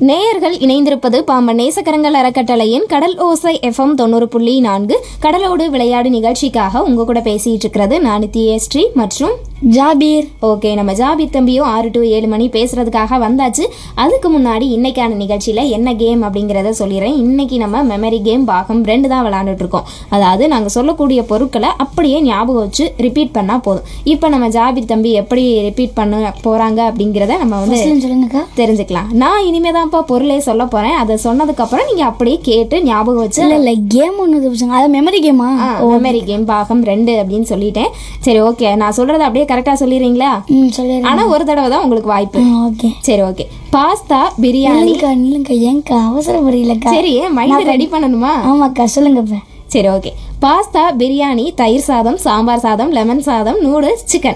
நேயர்கள் இணைந்திருப்பது பாம்பன் நேசக்கரங்கள் அறக்கட்டளையின் கடல் ஓசை எஃப்எம் தொண்ணூறு புள்ளி நான்கு கடலோடு விளையாடு நிகழ்ச்சிக்காக உங்க கூட பேசிட்டு இருக்கிறது நான் நித்யஸ்ரீ மற்றும் ஜாபீர் ஓகே நம்ம ஜாபிர் தம்பியும் ஆறு டு ஏழு மணி பேசுறதுக்காக வந்தாச்சு அதுக்கு முன்னாடி இன்னைக்கான நிகழ்ச்சியில என்ன கேம் அப்படிங்கிறத சொல்லிடுறேன் இன்னைக்கு நம்ம மெமரி கேம் பாகம் ரெண்டு தான் விளையாண்டுட்டு இருக்கோம் அதாவது நாங்கள் சொல்லக்கூடிய பொருட்களை அப்படியே ஞாபகம் வச்சு ரிப்பீட் பண்ணா போதும் இப்போ நம்ம ஜாபிர் தம்பி எப்படி ரிப்பீட் பண்ண போறாங்க அப்படிங்கிறத நம்ம வந்து ஃபர்ஸ்ட்ல சொல்லுங்கக்கா தெரிஞ்சுக்கலாம் நான் இனிமே தான்ப்பா பொருளே சொல்ல போறேன் அதை சொன்னதுக்கு அப்புறம் நீங்க அப்படியே கேட்டு ஞாபகம் வச்சு இல்ல இல்ல கேம் ஒன்று பசங்க அது மெமரி கேமா மெமரி கேம் பாகம் ரெண்டு அப்படின்னு சொல்லிட்டேன் சரி ஓகே நான் சொல்றதை அப்படியே கரெக்டா சொல்லிடுறீங்களா ம் சொல்லிடுறேன் ஆனா ஒரு தடவை தான் உங்களுக்கு வாய்ப்பு ஓகே சரி ஓகே பாஸ்தா பிரியாணி இல்லைங்கக்கா இல்லைங்கக்கா ஏங்கக்கா அவசரப்படுறீங்களக்கா சரி மைண்ட் ரெடி பண்ணணுமா ஆமாக்கா சொல்லுங்க இப்ப சரி ஓகே பாஸ்தா பிரியாணி தயிர் சாதம் சாம்பார் சாதம் லெமன் சாதம் நூடுல்ஸ் சிக்கன்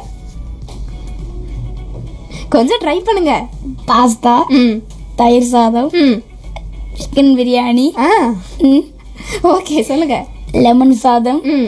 கொஞ்சம் ட்ரை பண்ணுங்க பாஸ்தா ம் தயிர் சாதம் ம் சிக்கன் பிரியாணி ஆ ம் ஓகே சொல்லுங்க லெமன் சாதம் ம்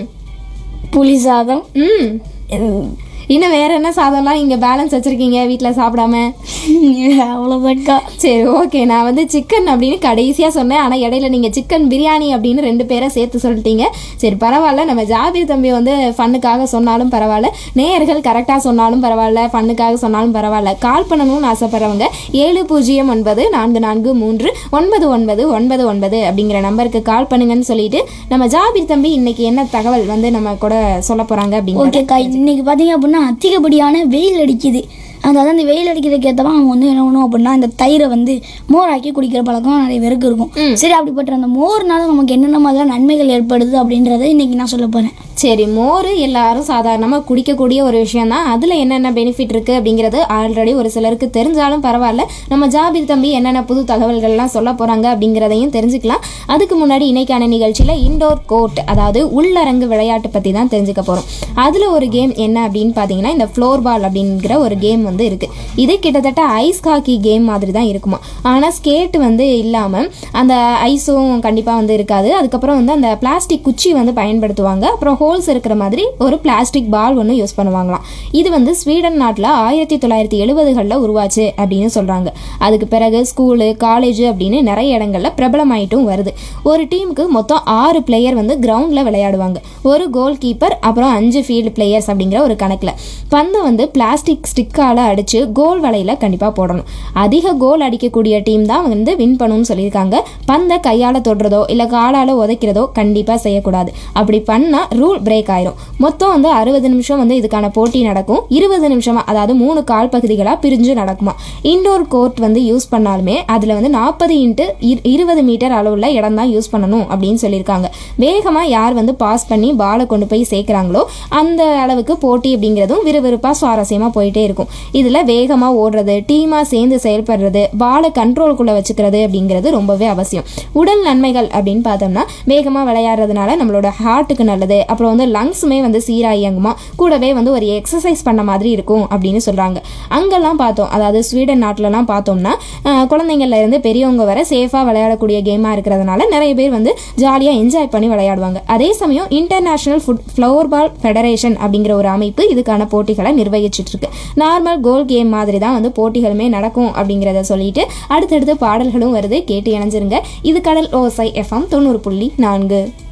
புளி சாதம் ம் ம், இன்னும் வேற என்ன சாதம்லாம் இங்க பேலன்ஸ் வச்சிருக்கீங்க வீட்ல சாப்பிடாம அவ்வளோதான்க்கா சரி ஓகே நான் வந்து சிக்கன் அப்படின்னு கடைசியாக சொன்னேன் ஆனால் இடையில நீங்கள் சிக்கன் பிரியாணி அப்படின்னு ரெண்டு பேரை சேர்த்து சொல்லிட்டீங்க சரி பரவாயில்ல நம்ம ஜாபீர் தம்பி வந்து ஃபன்னுக்காக சொன்னாலும் பரவாயில்ல நேயர்கள் கரெக்டாக சொன்னாலும் பரவாயில்ல ஃபன்னுக்காக சொன்னாலும் பரவாயில்ல கால் பண்ணணும்னு ஆசைப்படுறவங்க ஏழு பூஜ்ஜியம் ஒன்பது நான்கு நான்கு மூன்று ஒன்பது ஒன்பது ஒன்பது ஒன்பது அப்படிங்கிற நம்பருக்கு கால் பண்ணுங்கன்னு சொல்லிட்டு நம்ம ஜாபீர் தம்பி இன்னைக்கு என்ன தகவல் வந்து நம்ம கூட சொல்ல போகிறாங்க அப்படிங்கிற ஓகேக்கா இன்னைக்கு பார்த்தீங்க அப்படின்னா அதிகப்படியான வெயில் அடிக்குது அதாவது அந்த வெயில் அடிக்கிறதுக்கு ஏற்றவா அவங்க வந்து என்ன பண்ணுவோம் அப்படின்னா இந்த தயிரை வந்து மோராக்கி குடிக்கிற பழக்கம் நிறைய பேருக்கு இருக்கும் சரி அப்படிப்பட்ட அந்த மோர்னால நமக்கு என்னென்ன மாதிரிலாம் நன்மைகள் ஏற்படுது அப்படின்றத இன்னைக்கு நான் சொல்ல போறேன் சரி மோர் எல்லாரும் சாதாரணமாக குடிக்கக்கூடிய ஒரு விஷயம் தான் அதில் என்னென்ன பெனிஃபிட் இருக்குது அப்படிங்கிறது ஆல்ரெடி ஒரு சிலருக்கு தெரிஞ்சாலும் பரவாயில்ல நம்ம ஜாபீர் தம்பி என்னென்ன புது தகவல்கள்லாம் சொல்ல போகிறாங்க அப்படிங்கிறதையும் தெரிஞ்சுக்கலாம் அதுக்கு முன்னாடி இன்னைக்கான நிகழ்ச்சியில் இண்டோர் கோர்ட் அதாவது உள்ளரங்கு விளையாட்டு பற்றி தான் தெரிஞ்சுக்க போகிறோம் அதில் ஒரு கேம் என்ன அப்படின்னு பார்த்தீங்கன்னா இந்த ஃப்ளோர் பால் அப்படிங்கிற ஒரு கேம் வந்து இருக்குது இது கிட்டத்தட்ட ஐஸ் ஹாக்கி கேம் மாதிரி தான் இருக்குமா ஆனால் ஸ்கேட் வந்து இல்லாமல் அந்த ஐஸும் கண்டிப்பாக வந்து இருக்காது அதுக்கப்புறம் வந்து அந்த பிளாஸ்டிக் குச்சி வந்து பயன்படுத்துவாங்க அப்புறம் ஹோல்ஸ் இருக்கிற மாதிரி ஒரு பிளாஸ்டிக் பால் ஒன்று யூஸ் பண்ணுவாங்களாம் இது வந்து ஸ்வீடன் நாட்டில் ஆயிரத்தி தொள்ளாயிரத்தி எழுபதுகளில் உருவாச்சு அப்படின்னு சொல்கிறாங்க அதுக்கு பிறகு ஸ்கூலு காலேஜ் அப்படின்னு நிறைய இடங்கள்ல பிரபலமாயிட்டும் வருது ஒரு டீமுக்கு மொத்தம் ஆறு பிளேயர் வந்து கிரவுண்டில் விளையாடுவாங்க ஒரு கோல் கீப்பர் அப்புறம் அஞ்சு ஃபீல்டு பிளேயர்ஸ் அப்படிங்கிற ஒரு கணக்கில் பந்து வந்து பிளாஸ்டிக் ஸ்டிக்கால் அடித்து கோல் வலையில் கண்டிப்பாக போடணும் அதிக கோல் அடிக்கக்கூடிய டீம் தான் வந்து வின் பண்ணணும்னு சொல்லியிருக்காங்க பந்தை கையால் தொடுறதோ இல்லை காலால் உதைக்கிறதோ கண்டிப்பாக செய்யக்கூடாது அப்படி பண்ணால் ரூல் பிரேக் ஆயிரும் மொத்தம் வந்து அறுபது நிமிஷம் வந்து இதுக்கான போட்டி நடக்கும் இருபது நிமிஷமா அதாவது மூணு கால் பகுதிகளாக பிரிஞ்சு நடக்குமா இண்டோர் கோர்ட் வந்து யூஸ் பண்ணாலுமே அதில் வந்து நாற்பது இன்ட்டு இருபது மீட்டர் அளவுள்ள இடம் தான் யூஸ் பண்ணணும் அப்படின்னு சொல்லியிருக்காங்க வேகமாக யார் வந்து பாஸ் பண்ணி பாலை கொண்டு போய் சேர்க்குறாங்களோ அந்த அளவுக்கு போட்டி அப்படிங்கிறதும் விறுவிறுப்பாக சுவாரஸ்யமாக போயிட்டே இருக்கும் இதில் வேகமாக ஓடுறது டீமாக சேர்ந்து செயல்படுறது பாலை கண்ட்ரோலுக்குள்ளே வச்சுக்கிறது அப்படிங்கிறது ரொம்பவே அவசியம் உடல் நன்மைகள் அப்படின்னு பார்த்தோம்னா வேகமாக விளையாடுறதுனால நம்மளோட ஹார்ட்டுக்கு நல்லது அப்புறம் வந்து லங்ஸுமே வந்து சீராக இயங்குமா கூடவே வந்து ஒரு எக்ஸசைஸ் பண்ண மாதிரி இருக்கும் அப்படின்னு சொல்கிறாங்க அங்கெல்லாம் பார்த்தோம் அதாவது ஸ்வீடன் நாட்டிலலாம் பார்த்தோம்னா அஹ், குழந்தைங்கள்ல இருந்து பெரியவங்க வர சேஃபாக விளையாடக்கூடிய கேமாக இருக்கிறதுனால நிறைய பேர் வந்து ஜாலியாக என்ஜாய் பண்ணி விளையாடுவாங்க அதே சமயம் international foot flower ball federation அப்படிங்கிற ஒரு அமைப்பு இதுக்கான போட்டிகளை நிர்வகிச்சிட்டு இருக்கு நார்மல் கோல் கேம் மாதிரி தான் வந்து போட்டிகளுமே நடக்கும் அப்படிங்கிறத சொல்லிட்டு அடுத்தடுத்து பாடல்களும் வருது கேட்டு இணைஞ்சிருங்க இது கடல் ஓசை எஃப்எம் தொண்ணூறு புள்ளி நான்கு